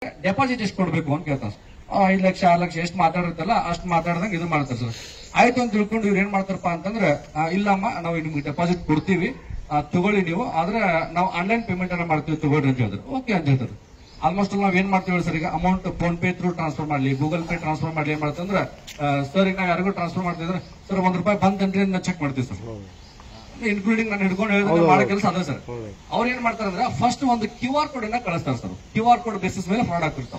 deposit ಎಷ್ಟು ಕೊಡ್ಬೇಕು ಅಂತ ಕೇಳ್ತಾರ ಆ, ಐದ್ ಲಕ್ಷ ಆರು ಲಕ್ಷ ಎಷ್ಟು ಮಾತಾಡಿರ್ತಲ್ಲ ಅಷ್ಟು ಮಾತಾಡ್ದಂಗೆ ಇದು ಮಾಡ್ತಾರೆ ಸರ್ ಆಯ್ತು ಅಂತ ತಿಳ್ಕೊಂಡು ಇವ್ರು ಏನ್ ಮಾಡ್ತಾರಪ್ಪ ಅಂತಂದ್ರೆ ಆ, ಇಲ್ಲಮ್ಮ ನಾವು ನಿಮ್ಗೆ ಡೆಪಾಸಿಟ್ ಕೊಡ್ತೀವಿ ಆ, ತಗೊಳ್ಳಿ ನೀವು ಆದ್ರೆ ನಾವು ಆನ್ಲೈನ್ ಪೇಮೆಂಟ್ ಅನ್ನ ಮಾಡ್ತೀವಿ ತಗೊಳ್ರಿ ಅಂತ ಹೇಳಿದ್ರು ಓಕೆ ಅಂತ ಹೇಳ್ತಾರೆ ಆಲ್ಮೋಸ್ಟ್ ನಾವ್ ಏನ್ ಮಾಡ್ತೀವಿ ಸರ್ ಈಗ amount PhonePe through transfer ಮಾಡ್ಲಿ ಗೂಗಲ್ ಪೇ ಟ್ರಾನ್ಸ್ಫರ್ ಮಾಡ್ಲಿ ಏನ್ ಮಾಡ್ತಂದ್ರೆ ಸರ್ ಈಗ ನಾವ್ ಯಾರಿಗೂ ಟ್ರಾನ್ಸ್ಫರ್ ಮಾಡ್ತಿದ್ರೆ ಸರ್ ಒಂದ್ ರೂಪಾಯಿ ಬಂತನ್ರಿ ಅಂತ ಚೆಕ್ ಮಾಡ್ತೀವಿ ಸರ್ ಇನ್ಕ್ಲೂಡಿಂಗ್ ನಾನು ಹಿಡ್ಕೊಂಡು ಹೇಳಿದ್ರೆ ಮಾಡೋ ಕೆಲಸ ಅದ ಸರ್ ಅವ್ರು ಏನ್ ಮಾಡ್ತಾರೆ ಅಂದ್ರೆ ಫಸ್ಟ್ ಒಂದು ಕ್ಯೂ ಆರ್ ಕೋಡ್ ಅನ್ನ ಕಳಿಸ್ತಾರೆ sir Q R code basis ಮೇಲೆ ಫ್ರಾಡ್ ಆಗ್ತಿರ್ತಾವ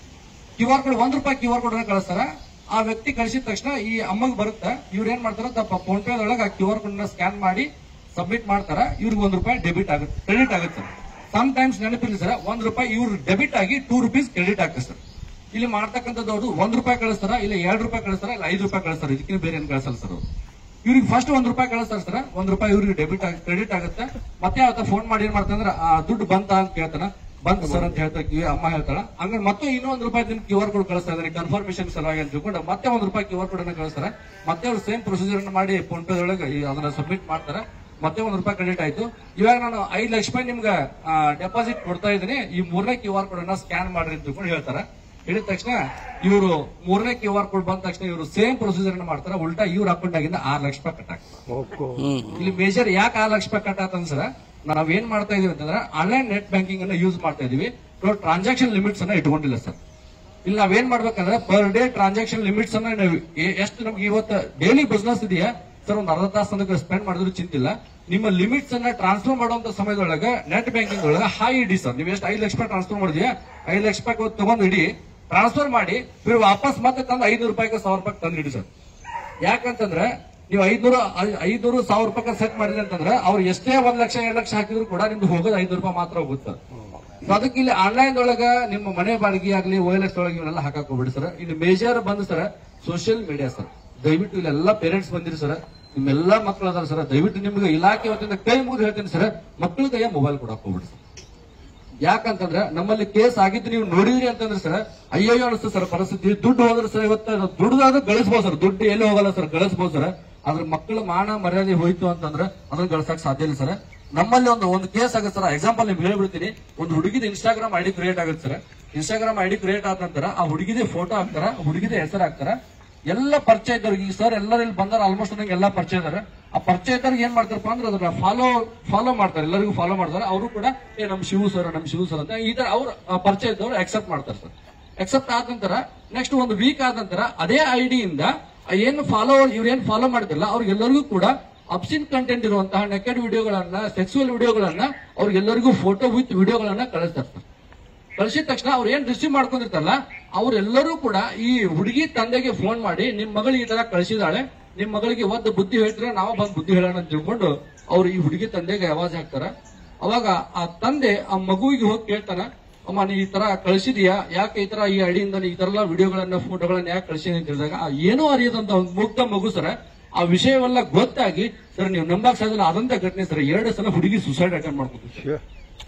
ಕ್ಯೂ ಆರ್ ಕೋಡ್ ಒಂದ್ ರೂಪಾಯಿ ಕ್ಯೂ ಆರ್ ಕೋಡ್ ಅನ್ನ ಕಳಿಸ್ತಾರ ಆ ವ್ಯಕ್ತಿ ಕಳಿಸಿದ ತಕ್ಷಣ ಈ ಅಮ್ಮಗ್ ಬರುತ್ತೆ ಇವ್ರು ಏನ್ ಮಾಡ್ತಾರ ತಪ್ಪ ಫೋನ್ ಪೇ ಒಳಗೆ ಆ ಕ್ಯೂ ಆರ್ ಕೋಡ್ ನ ಸ್ಕ್ಯಾನ್ ಮಾಡಿ ಸಬ್ಮಿಟ್ ಮಾಡ್ತಾರ ಇವ್ರಿಗೆ ಒಂದ್ ರೂಪಾಯಿ ಡೆಬಿಟ್ ಆಗುತ್ತೆ ಕ್ರೆಡಿಟ್ ಆಗುತ್ತೆ ಸಮ್ ಟೈಮ್ಸ್ ನೆನಪಿಲ್ಲ ಸರ್ ಒಂದ್ ರೂಪಾಯಿ ಇವ್ರು ಡೆಬಿಟ್ ಆಗಿ ಟೂ ರುಪೀಸ್ ಕ್ರೆಡಿಟ್ ಆಗ್ತದೆ ಸರ್ ಇಲ್ಲಿ ಮಾಡ್ತಕ್ಕಂಥದ್ದು ಅವ್ರು ಒಂದ್ ರೂಪಾಯಿ ಕಳಿಸ್ತಾರ ಇಲ್ಲ ಎರಡ್ ರೂಪಾಯಿ ಕಳಿಸ್ತಾರ ಇಲ್ಲ ಐದು ರೂಪಾಯಿ ಕಳಿಸ್ತಾರ ಇದಕ್ಕಿಂತ ಬೇರೆ ಏನ್ ಕಳಿಸಲ್ಲ ಸರ್ ಅವ್ರು ಇವ್ರಿಗೆ ಫಸ್ಟ್ ಒಂದ್ ರೂಪಾಯಿ ಕಳಿಸ್ತಾರ ಸರ್ ಒಂದ್ ರೂಪಾಯಿ ಇವ್ರಿಗೆ ಡೆಬಿಟ್ ಕ್ರೆಡಿಟ್ ಆಗುತ್ತೆ ಮತ್ತೆ ಅವತ್ತ ಫೋನ್ ಮಾಡಿ ಏನ್ ಮಾಡ್ತಾನಂದ್ರ ಆ ದುಡ್ಡು ಬಂತ ಅಂತ ಕೇಳ್ತಾನ ಬಂತ ಸರ್ ಅಂತ ಹೇಳ್ತಾ ಅಮ್ಮ ಹೇಳ್ತಾಳ ಹಂಗ ಮತ್ತೆ ಇನ್ನೂ ಒಂದ್ ರೂಪಾಯಿ ನಿಮ್ಗೆ ಕ್ಯೂ ಆರ್ ಕೋಡ್ ಕಳಿಸ್ತಾ ಇದಾರೆ ಕನ್ಫರ್ಮೇಶನ್ ಸಲುವಾಗಿ ಅಂತ ತಿಳ್ಕೊಂಡು ಮತ್ತೆ ಒಂದ್ ರೂಪಾಯಿ ಕ್ಯೂ ಆರ್ ಕೋಡ್ ಅನ್ನ ಕಳಿಸ್ತಾರೆ ಮತ್ತೆ ಅವ್ರು ಸೇಮ್ ಪ್ರೊಸೀಜರ್ ಅನ್ನ ಮಾಡಿ ಫೋನ್ ಪೇ ಒಳಗೆ ಈ ಅದನ್ನ ಸಬ್ಮಿಟ್ ಮಾಡ್ತಾರೆ ಮತ್ತೆ ಒಂದ್ ರೂಪಾಯಿ ಕ್ರೆಡಿಟ್ ಆಯ್ತು ಇವಾಗ ನಾನು ಐದ್ ಲಕ್ಷ ರೂಪಾಯಿ ನಿಮ್ಗೆ ಡೆಪಾಸಿಟ್ ಕೊಡ್ತಾ ಇದ್ದೀನಿ ಈ ಮೂರನೇ ಕ್ಯೂ ಆರ್ ಕೋಡ್ ಅನ್ನ ಸ್ಕ್ಯಾನ್ ಮಾಡ್ರಿ ಅಂತ ತಿಳ್ಕೊಂಡು ಹೇಳ್ತಾರೆ ಹೇಳಿದ ತಕ್ಷಣ ಇವರು ಮೂರನೇ ಕ್ಯೂ ಆರ್ ಕೋಡ್ ಬಂದ ತಕ್ಷಣ ಇವರು ಸೇಮ್ ಪ್ರೊಸೀಜರ್ ಅನ್ನ ಮಾಡ್ತಾರೆ ಉಲ್ಟಾ ಇವ್ರ ಅಕೌಂಟ್ ಆಗಿಂದ ಆರ್ ಲಕ್ಷ ರೂಪಾಯಿ ಕಟ್ ಆಗ್ತದೆ ಇಲ್ಲಿ ಮೇಜರ್ ಯಾಕೆ ಆರ್ ಲಕ್ಷ ರೂಪಾಯಿ ಕಟ್ ಆತಂದ್ ಸರ್ ನಾವ್ ಏನ್ ಮಾಡ್ತಾ ಇದೀವಿ ಅಂತಂದ್ರೆ ಆನ್ಲೈನ್ ನೆಟ್ ಬ್ಯಾಂಕಿಂಗ್ ಅನ್ನ ಯೂಸ್ ಮಾಡ್ತಾ ಇದೀವಿ ಟ್ರಾನ್ಸಾಕ್ಷನ್ ಲಿಮಿಟ್ಸ್ ಅನ್ನ ಇಟ್ಕೊಂಡಿಲ್ಲ ಸರ್ ಇಲ್ಲಿ ನಾವೇನ್ ಮಾಡ್ಬೇಕಂದ್ರೆ ಪರ್ ಡೇ ಟ್ರಾನ್ಸಾಕ್ಷನ್ ಲಿಮಿಟ್ಸ್ ಅನ್ನ ನಾವು ಎ- ಎಷ್ಟು ನಮ್ಗೆ ಇವತ್ತು ಡೈಲಿ ಬಿಸ್ನೆಸ್ ಇದೆಯಾ ಸರ್ ಒಂದ್ ಅರ್ಧ ತಾಸು ಸ್ಪೆಂಡ್ ಮಾಡಿದ್ರು ಚಿಂತಿಲ್ಲ ನಿಮ್ಮ ಲಿಮಿಟ್ಸ್ ಅನ್ನ ಟ್ರಾನ್ಸ್ಫರ್ ಮಾಡುವಂತ ಸಮಯದೊಳಗೆ ನೆಟ್ ಬ್ಯಾಂಕಿಂಗ್ ಒಳಗೆ ಹೈ ಇಡಿ ಸರ್ ನೀವು ಎಷ್ಟು ಐದು ಲಕ್ಷ ರೂಪಾಯಿ ಟ್ರಾನ್ಸ್ಫರ್ ಮಾಡಿದ್ಯಾ ಐದು ಲಕ್ಷ ರೂಪಾಯಿ ತಗೊಂಡ್ ಇಡಿ ಟ್ರಾನ್ಸ್ಫರ್ ಮಾಡಿ ನೀವು ವಾಪಸ್ ಮತ್ತೆ ತಂದು ಐನೂರು ರೂಪಾಯಿಗೆ ಸಾವಿರ ರೂಪಾಯಿ ತಂದು ಇಡಿ ಸರ್ ಯಾಕಂತಂದ್ರೆ ನೀವು ಐದ್ನೂರು ಐದ್ನೂರು ಸಾವಿರ ರೂಪಾಯಿ ಸೆಟ್ ಮಾಡಿದ್ರೆ ಅಂತಂದ್ರೆ ಅವ್ರು ಎಷ್ಟೇ ಒಂದ್ ಲಕ್ಷ ಎರಡ್ ಲಕ್ಷ ಹಾಕಿದ್ರು ಕೂಡ ನಿಮ್ದು ಹೋಗೋದು ಐನೂರು ರೂಪಾಯಿ ಮಾತ್ರ ಹೋಗುತ್ತೆ ಸೊ ಅದಕ್ಕೆ ಇಲ್ಲಿ ಆನ್ಲೈನ್ ಒಳಗ ನಿಮ್ಮ ಮನೆ ಬಾಡಿಗೆ ಆಗ್ಲಿ ಓ ಎಲ್ ಎಕ್ಸ್ ಒಳಗೆ ಇವನ್ನೆಲ್ಲ ಹಾಕಕ್ ಹೋಗ್ಬಿಡಿ ಸರ್ ಇಲ್ಲಿ ಮೇಜರ್ ಬಂದು ಸರ್ ಸೋಷಿಯಲ್ ಮೀಡಿಯಾ ಸರ್ ದಯವಿಟ್ಟು ಇಲ್ಲೆಲ್ಲ ಪೇರೆಂಟ್ಸ್ ಬಂದಿರಿ ಸರ್ ನಿಮ್ಮೆಲ್ಲ ಮಕ್ಕಳು ಅದಾರ ಸರ್ ದಯವಿಟ್ಟು ನಿಮ್ಗೆ ಇಲಾಖೆ ವತಿಯಿಂದ ಕೈ ಮುಗಿದು ಹೇಳ್ತೀನಿ ಸರ್ ಮಕ್ಕಳ ಕೈಯ ಮೊಬೈಲ್ ಕೊಡಕ್ ಹೋಗ್ಬಿಡಿ ಸರ್ ಯಾಕಂತಂದ್ರೆ ನಮ್ಮಲ್ಲಿ ಕೇಸ್ ಆಗಿದ್ದು ನೀವು ನೋಡಿದ್ರಿ ಅಂತಂದ್ರೆ ಸರ್ ಅಯ್ಯಯ್ಯೋ ಅನಿಸ್ತದೆ ಸರ್ ಪರಿಸ್ಥಿತಿ ದುಡ್ಡು ಹೋದ್ರೆ ಸರ್ ಇವತ್ತು ದುಡ್ಡು ಗಳಿಸ್ಬೋದು ಸರ್ ದುಡ್ಡು ಎಲ್ಲಿ ಹೋಗಲ್ಲ ಸರ್ ಗಳಿಸ್ಬೋದು ಸರ್ ಆದ್ರೆ ಮಕ್ಕಳ ಮಾನ ಮರ್ಯಾದೆ ಹೋಯ್ತು ಅಂತಂದ್ರೆ ಅದನ್ನ ಗಳಿಸಕ್ ಸಾಧ್ಯ ಇಲ್ಲ ಸರ್ ನಮ್ಮಲ್ಲಿ ಒಂದು ಒಂದು ಕೇಸ್ ಆಗುತ್ತೆ ಸರ್ ಎಕ್ಸಾಂಪಲ್ ನಿಮ್ಗೆ ಹೇಳ್ಬಿಡ್ತೀನಿ ಒಂದು ಹುಡುಗಿದ ಇನ್ಸ್ಟಾಗ್ರಾಮ್ ಐಡಿ ಕ್ರಿಯೇಟ್ ಆಗುತ್ತೆ ಸರ್ ಇನ್ಸ್ಟಾಗ್ರಾಮ್ ಐಡಿ ಕ್ರಿಯೇಟ್ ಆದ ನಂತರ ಆ ಹುಡುಗಿದ ಫೋಟೋ ಹಾಕ್ತಾರ ಹುಡುಗಿದ ಹೆಸರು ಹಾಕ್ತಾರ ಎಲ್ಲ ಪರಿಚಯ ಇದ್ದವ್ರಿಗೆ ಈಗ ಸರ್ ಎಲ್ಲರೂ ಇಲ್ಲಿ ಬಂದಾರ ಆಲ್ಮೋಸ್ಟ್ ನಂಗೆ ಎಲ್ಲ ಪರಿಚಯ ಇದಾರೆ ಆ ಪರಿಚಯ ಇದ್ದವ್ರಿಗೆ ಏನ್ ಮಾಡ್ತಾರಪ್ಪ ಅಂದ್ರೆ ಅದನ್ನ ಫಾಲೋ ಫಾಲೋ ಮಾಡ್ತಾರೆ ಎಲ್ಲರಿಗೂ ಫಾಲೋ ಮಾಡ್ತಾರೆ ಅವರು ಕೂಡ ಏ ನಮ್ ಶಿವು ಸರ್ ನಮ್ ಶಿವು ಸರ್ ಅಂತ ಈ ತರ ಅವ್ರು ಆ ಪರಿಚಯ ಇದ್ದವ್ರು ಅಕ್ಸೆಪ್ಟ್ ಮಾಡ್ತಾರೆ ಸರ್ ಅಕ್ಸೆಪ್ಟ್ ಆದ ನಂತರ ನೆಕ್ಸ್ಟ್ ಒಂದು ವೀಕ್ ಆದ ನಂತರ ಅದೇ ಐಡಿಯಿಂದ ಏನು ಫಾಲೋ ಇವ್ರು ಏನ್ ಫಾಲೋ ಮಾಡಿದ್ರಲ್ಲ ಅವ್ರಿಗೆಲ್ಲರಿಗೂ ಕೂಡ ಅಬ್ಸಿನ್ ಕಂಟೆಂಟ್ ಇರುವಂತಹ ನೆಕೆಡ್ ವಿಡಿಯೋಗಳನ್ನ ಸೆಕ್ಸುವಲ್ ವಿಡಿಯೋಗಳನ್ನ ಅವ್ರಿಗೆಲ್ಲರಿಗೂ ಫೋಟೋ ವಿತ್ ವಿಡಿಯೋಗಳನ್ನ ಕಳಿಸ್ತಾರೆ ಸರ್ ಕಳಿಸಿದ ತಕ್ಷಣ ಅವ್ರು ಏನ್ ರಿಸೀವ್ ಮಾಡ್ಕೊಂಡಿರ್ತಾರಲ್ಲ ಅವರೆಲ್ಲರೂ ಕೂಡ ಈ ಹುಡುಗಿ ತಂದೆಗೆ ಫೋನ್ ಮಾಡಿ ನಿಮ್ ಮಗಳಿಗೆ ಈ ತರ ಕಳಿಸಿದಾಳೆ ನಿಮ್ ಮಗಳಿಗೆ ಒಂದು ಬುದ್ಧಿ ಹೇಳ್ತಾರೆ ನಾವು ಬಂದ್ ಬುದ್ಧಿ ಹೇಳೋಣ ಅಂತ ತಿಳ್ಕೊಂಡು ಅವ್ರು ಈ ಹುಡುಗಿ ತಂದೆಗೆ ಆವಾಜ್ ಹಾಕ್ತಾರ ಅವಾಗ ಆ ತಂದೆ ಆ ಮಗುವಿಗೆ ಹೋಗಿ ಕೇಳ್ತಾನ ಅಮ್ಮ ನೀ ಈ ತರ ಕಳಿಸಿದೀಯಾ ಯಾಕೆ ಈ ತರ ಈ ಅಡಿಯಿಂದ ಈ ತರ ಎಲ್ಲ ವಿಡಿಯೋಗಳನ್ನ ಫೋಟೋಗಳನ್ನ ಯಾಕೆ ಕಳಿಸಿದೀನಿ ಅಂತ ಹೇಳಿದಾಗ ಆ ಏನೂ ಅರಿಯದಂತ ಒಂದು ಮುಗ್ಧ ಮಗು ಸರ ಆ ವಿಷಯವೆಲ್ಲ ಗೊತ್ತಾಗಿ ಸರ್ ನೀವು ನಂಬಕ್ ಸಾಧ್ಯಲ್ಲ ಅದಂತ ಘಟನೆ ಸರ್ ಎರಡು ಸಲ ಹುಡುಗಿ ಸುಸೈಡ್ ಅಟೆಂಡ್ ಮಾಡ್ಕೊತೀವಿ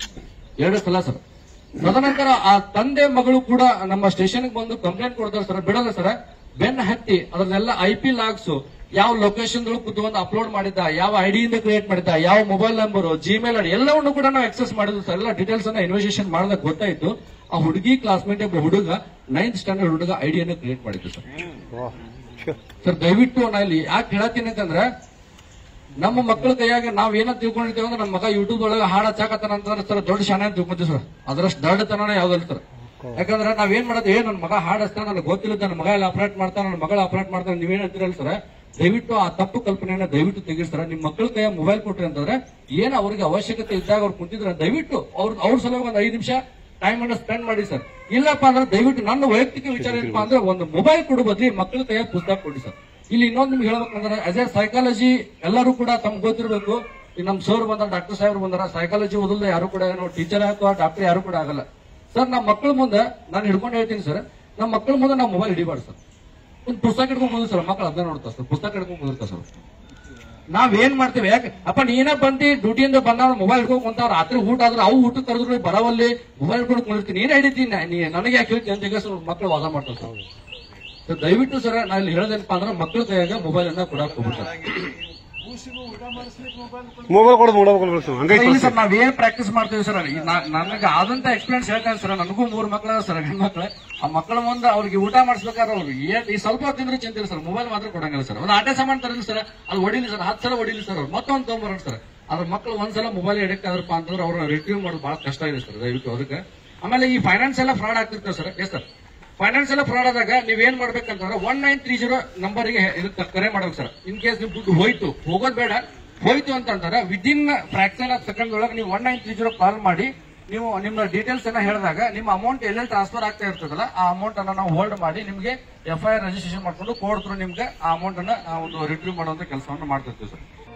ಎರಡು ಸಲ ಸರ್ ತದನಂತರ ಆ ತಂದೆ ಮಗಳು ಕೂಡ ನಮ್ಮ ಸ್ಟೇಷನ್ ಬಂದು ಕಂಪ್ಲೇಂಟ್ ಕೊಡ್ತಾರೆ ಸರ್ ಬಿಡಲ್ಲ ಸರ್ ಬೆನ್ ಹತ್ತಿ ಅದ್ರನ್ನೆಲ್ಲ ಐ ಪಿ ಲಾಗ್ಸ್ ಯಾವ ಲೊಕೇಶನ್ ಕುತ್ಕೊಂಡು ಅಪ್ಲೋಡ್ ಮಾಡಿದ್ದ ಯಾವ ಐಡಿಯಿಂದ ಕ್ರಿಯೇಟ್ ಮಾಡಿದ್ದ ಯಾವ ಮೊಬೈಲ್ ನಂಬರ್ ಜಿಮೇಲ್ ಐಡಿ ಎಲ್ಲವನ್ನು ಕೂಡ ನಾವು ಎಕ್ಸೆಸ್ ಮಾಡಿದ್ವಿ ಸರ್ ಎಲ್ಲ ಡೀಟೇಲ್ಸ್ ಅನ್ನ ಇನ್ವೆಸ್ಟಿಗೇಷನ್ ಮಾಡಿದಾಗ ಗೊತ್ತಾಯ್ತು ಆ ಹುಡುಗಿ ಕ್ಲಾಸ್ಮೇಟ್ ಒಬ್ಬ ಹುಡುಗ ನೈನ್ತ್ ಸ್ಟ್ಯಾಂಡರ್ಡ್ ಹುಡುಗ ಐಡಿಯನ್ನು ಕ್ರಿಯೇಟ್ ಮಾಡಿದ್ದು ಸರ್ ಸರ್ ದಯವಿಟ್ಟು ನಾ ಇಲ್ಲಿ ಯಾಕೆ ಹೇಳತ್ತೀನಿ ಅಂತಂದ್ರೆ ನಮ್ಮ ಮಕ್ಕಳ ಕೈಯಾಗ ನಾವ್ ಏನ ತಿಳ್ಕೊಂಡಿರ್ತೀವಿ ಅಂದ್ರೆ ನಮ್ಮ ಮಗ ಯೂಟ್ಯೂಬ್ ಒಳಗೆ ಹಾಡ ಹಚ್ಚಾಕತ್ತಾನ ಅಂತಂದ್ರೆ ಸರ್ ದೊಡ್ಡ ಶಾನೆ ಅಂತ ತಿಳ್ಕೊಂತೀವಿ ಸರ್ ಅದರಷ್ಟು ದೊಡ್ಡತನ ಯಾವ್ದಲ್ಲ ಸರ್ ಯಾಕಂದ್ರೆ ನಾವ್ ಏನ್ ಮಾಡೋದು ಏ ನನ್ನ ಮಗ ಹಾಡ್ ಹಚ್ತಾನ ನನಗೆ ಗೊತ್ತಿಲ್ಲ ನನ್ನ ಮಗ ಎಲ್ಲ ಆಪರೇಟ್ ಮಾಡ್ತಾನ ನನ್ನ ಮಗಳ ಆಪರೇಟ್ ಮಾಡ್ತಾನೆ ನೀವೇನ್ ಅಂತೀರಲ್ಲ ಸರ್ ದಯವಿಟ್ಟು ಆ ತಪ್ಪು ಕಲ್ಪನೆಯನ್ನ ದಯವಿಟ್ಟು ತೆಗಿಸ್ತಾರ ನಿಮ್ ಮಕ್ಕಳ ಕೈಯ ಮೊಬೈಲ್ ಕೊಟ್ರಿ ಅಂತಂದ್ರೆ ಏನ್ ಅವ್ರಿಗೆ ಅವಶ್ಯಕತೆ ಇದ್ದಾಗ ಅವ್ರು ಕುಂತಿದ್ರೆ ದಯವಿಟ್ಟು ಅವ್ರ ಅವ್ರ ಸಲುವಾಗಿ ಒಂದು ಐದು ನಿಮಿಷ ಟೈಮ್ ಅನ್ನ ಸ್ಪೆಂಡ್ ಮಾಡಿ ಸರ್ ಇಲ್ಲಪ್ಪ ಅಂದ್ರೆ ದಯವಿಟ್ಟು ನನ್ನ ವೈಯಕ್ತಿಕ ವಿಚಾರ ಏನಪ್ಪಾ ಅಂದ್ರೆ ಒಂದು ಮೊಬೈಲ್ ಕೊಡು ಬದ್ಲಿ ಮಕ್ಕಳ ಕೈಯಾಗ ಪುಸ್ತಕ ಕೊಡಿ ಸರ್ ಇಲ್ಲಿ ಇನ್ನೊಂದು ನಿಮ್ಗೆ ಹೇಳ್ಬೇಕಂದ್ರೆ ಆಸ್ ಎ ಸೈಕಾಲಜಿ ಎಲ್ಲರೂ ಕೂಡ ತಮ್ಗೆ ಗೊತ್ತಿರಬೇಕು ಈ ನಮ್ ಸರ್ ಬಂದಾರ ಡಾಕ್ಟರ್ ಸಾಹೇಬ್ರು ಬಂದಾರ ಸೈಕಾಲಜಿ ಓದಲ್ದ ಯಾರು ಕೂಡ ಏನೋ ಟೀಚರ್ ಅಥವಾ ಡಾಕ್ಟರ್ ಯಾರು ಕೂಡ ಆಗಲ್ಲ ಸರ್ ನಮ್ಮ ಮಕ್ಕಳ ಮುಂದೆ ನಾನು ಹಿಡ್ಕೊಂಡು ಹೇಳ್ತೀನಿ ಸರ್ ನಮ್ಮ ಮಕ್ಕಳ ಮುಂದೆ ನಾವು ಮೊಬೈಲ್ ಹಿಡಿಬಾರ್ದು ಸರ್ ಒಂದು ಪುಸ್ತಕ ಹಿಡ್ಕೊಂಡು ಬಂದು ಸರ್ ಮಕ್ಕಳು ಅದನ್ನ ನೋಡ್ತಾರೆ ಸರ್ ಪುಸ್ತಕ ಹಿಡ್ಕೊಂಡು ಬಂದಿರ್ತಾರೆ ಸರ್ ನಾವ್ ಏನ್ ಮಾಡ್ತೇವೆ ಯಾಕೆ ಅಪ್ಪ ನೀನೇ ಬಂದಿ ಡ್ಯೂಟಿಯಿಂದ ಬಂದವ್ರು ಮೊಬೈಲ್ ಹಿಡ್ಕೊಂಡು ಕುಂತಾವ ರಾತ್ರಿ ಊಟ ಆದ್ರೆ ಅವು ಊಟ ಕರೆದ್ರು ನೀ ಬರವಲ್ಲಿ ಮೊಬೈಲ್ ಹಿಡ್ಕೊಂಡು ಕುಂದಿರ್ತೀನಿ ಏನ್ ಹಿಡಿತೀನಿ ನೀ ನನಗೆ ಯಾಕೆ ಹೇಳ್ತೀನಿ ಅಂತ ಈಗ ಸರ್ ಮಕ್ಕಳು ವಾದ ಮಾಡ್ತಾರೆ ಸರ್ ಸೊ ದಯವಿಟ್ಟು ಸರ್ ನಾ ಇಲ್ಲಿ ಹೇಳೋದೇನಪ್ಪ ಅಂದ್ರೆ ಮಕ್ಕಳ ಕೈಯಾಗ ಮೊಬೈಲ್ ಅನ್ನ ಕೊಡಕ್ ಹೋಗ್ಬಿಡ್ತಾರೆ ಮೊಬೈಲ್ ಕೊಡೋದು ಮೊಬೈಲ್ ಕೊಡ್ಸು ಹಂಗೈತಿ ಇಲ್ಲ ಸರ್ ನಾವ್ ಏನ್ ಪ್ರಾಕ್ಟೀಸ್ ಮಾಡ್ತೀವಿ ಸರ್ ನನಗೆ ಆದಂತ ಎಕ್ಸ್ಪೀರಿಯನ್ಸ್ ಹೇಳ್ತಾರೆ ಸರ್ ನನಗೂ ಮೂರ್ ಮಕ್ಳ ಸರ್ ಗಂಡ್ ಮಕ್ಳು ಆ ಮಕ್ಕಳ ಮುಂದೆ ಅವ್ರಿಗೆ ಊಟ ಮಾಡಿಸ್ಬೇಕಾದ್ರೆ ಅವ್ರು ಏನ್ ಈ ಸ್ವಲ್ಪ ಹೊತ್ತಿಂದ್ರೆ ಚಿಂತಿಲ್ಲ ಸರ್ ಮೊಬೈಲ್ ಮಾತ್ರ ಕೊಡಂಗಿಲ್ಲ ಸರ್ ಒಂದು ಆಟೆ ಸಾಮಾನು ತರಲಿ ಸರ್ ಅದು ಹೊಡಿಲಿ ಸರ್ ಹತ್ತು ಸಲ ಹೊಡಿಲಿ ಸರ್ ಅವ್ರು ಮತ್ತೊಂದು ತೊಗೊಂಬರೋಣ ಸರ್ ಅದ್ರ ಮಕ್ಳು ಒಂದ್ಸಲ ಮೊಬೈಲ್ ಎಡಕ್ಕೆ ಆದ್ರಪ್ಪ ಅಂತಂದ್ರೆ ಅವ್ರ ರಿಟ್ರೀವ್ ಮಾಡೋದು ಬಹಳ ಕಷ್ಟ ಇದೆ ಸರ್ ದಯವಿಟ್ಟು ಅದಕ್ಕೆ ಆಮೇಲೆ ಈ ಫೈನಾನ್ಸ್ ಎಲ್ಲ ಫ್ರಾಡ್ ಆಗ್ತಿರ್ತಾರೆ ಸರ್ ಎಸ್ ಸರ್ ಫೈನಾನ್ಸ್ ಎಲ್ಲ ಫ್ರಾಡ್ ಆದಾಗ ನೀವೇನ್ ಮಾಡ್ಬೇಕಂತಂದ್ರೆ ಒನ್ ನೈನ್ ತ್ರೀ ಜೀರೋ ನಂಬರ್ಗೆ ಇದಕ್ಕೆ ಕರೆ ಮಾಡ್ಬೇಕು ಸರ್ ಇನ್ ಕೇಸ್ ನಿಮ್ ದುಡ್ಡು ಹೋಯ್ತು ಹೋಗೋದ್ ಬೇಡ ಹೋಯ್ತು ಅಂತಂದ್ರೆ ವಿದಿನ್ ಫ್ರಾಕ್ಷನ್ ಆಫ್ ಸೆಕೆಂಡ್ ಒಳಗೆ ನೀವು one nine three zero call ಮಾಡಿ ನೀವು ನಿಮ್ಮ ಡೀಟೇಲ್ಸ್ ಅನ್ನ ಹೇಳಿದಾಗ ನಿಮ್ಮ ಅಮೌಂಟ್ ಎಲ್ಲೆಲ್ಲಿ ಟ್ರಾನ್ಸ್ಫರ್ ಆಗ್ತಾ ಇರ್ತದಲ್ಲ ಆ ಅಮೌಂಟ್ ಅನ್ನ ನಾವು ಹೋಲ್ಡ್ ಮಾಡಿ ನಿಮಗೆ ಎಫ್ ಐ ಆರ್ ರಿಜಿಸ್ಟ್ರೇಷನ್ ಮಾಡ್ಕೊಂಡು ಕೋಡ್ ಥ್ರೂ ನಿಮ್ಗೆ ಆ ಅಮೌಂಟ್ ಅನ್ನ ಆ, ಒಂದು ರಿಟ್ರೀವ್ ಮಾಡುವಂತ ಕೆಲಸವನ್ನು ಮಾಡ್ತಿರ್ತೀವಿ ಸರ್